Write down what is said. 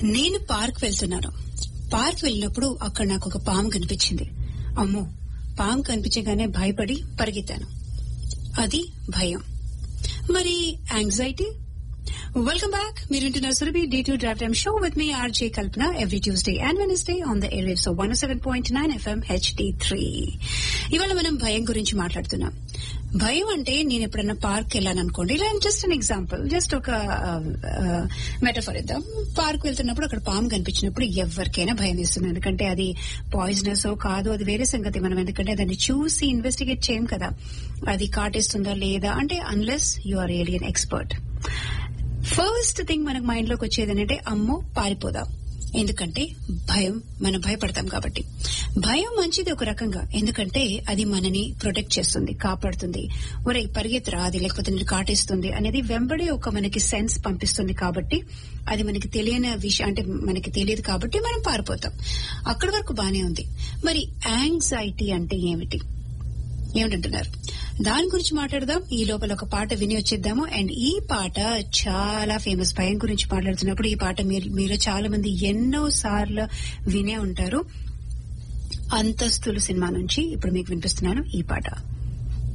నేను పార్క్ వెళ్తున్నాను పార్క్ వెళ్ళినప్పుడు అక్కడ నాకు ఒక పాము కనిపించింది అమ్మో పాము కనిపించగానే భయపడి పరిగెత్తాను అది భయం మరి యాంగ్జైటీ వెల్కమ్ బ్యాక్ మీరు వింటున్నారు Surabhi day to drive time show with మీ RJ Kalpana every Tuesday and Wednesday on the air waves one seven point nine FM HD three ఇవాళ మనం భయం గురించి మాట్లాడుతున్నాం భయం అంటే నేను ఎప్పుడన్నా పార్క్ వెళ్ళాను అనుకోండి ఇలా జస్ట్ అన్ ఎగ్జాంపుల్ జస్ట్ ఒక మెటఫర్ ఇద్దాం పార్క్ వెళ్తున్నప్పుడు అక్కడ పాము కనిపించినప్పుడు ఎవరికైనా భయం వేస్తుంది ఎందుకంటే అది పాయిజనస్ కాదు అది వేరే సంగతి మనం ఎందుకంటే దాన్ని చూసి ఇన్వెస్టిగేట్ చేయం కదా అది కాటేస్తుందా లేదా అంటే unless you are really an expert first thing మనకు మైండ్ లోకి వచ్చేది ఏంటంటే అమ్మో పారిపోదాం ఎందుకంటే భయం మనం భయపడతాం కాబట్టి భయం మంచిది ఒక రకంగా ఎందుకంటే అది మనని ప్రొటెక్ట్ చేస్తుంది కాపాడుతుంది ఒరే పరిగెత్తురా అది లేకపోతే నేను కాటేస్తుంది అనేది వెంబడి ఒక మనకి సెన్స్ పంపిస్తుంది కాబట్టి అది మనకి తెలియని విషయం అంటే మనకి తెలియదు కాబట్టి మనం పారిపోతాం అక్కడి వరకు బానే ఉంది మరి యాంగ్జైటీ అంటే ఏమిటి ఏమిటంటున్నారు దాని గురించి మాట్లాడదాం ఈ లోపల ఒక పాట విని వచ్చేద్దాము అండ్ ఈ పాట చాలా ఫేమస్ భయం గురించి మాట్లాడుతున్నప్పుడు ఈ పాట మీరు మీరు చాలా మంది ఎన్నో సార్లు వినే ఉంటారు అంతస్తులు సినిమా నుంచి ఇప్పుడు మీకు వినిపిస్తున్నాను ఈ పాట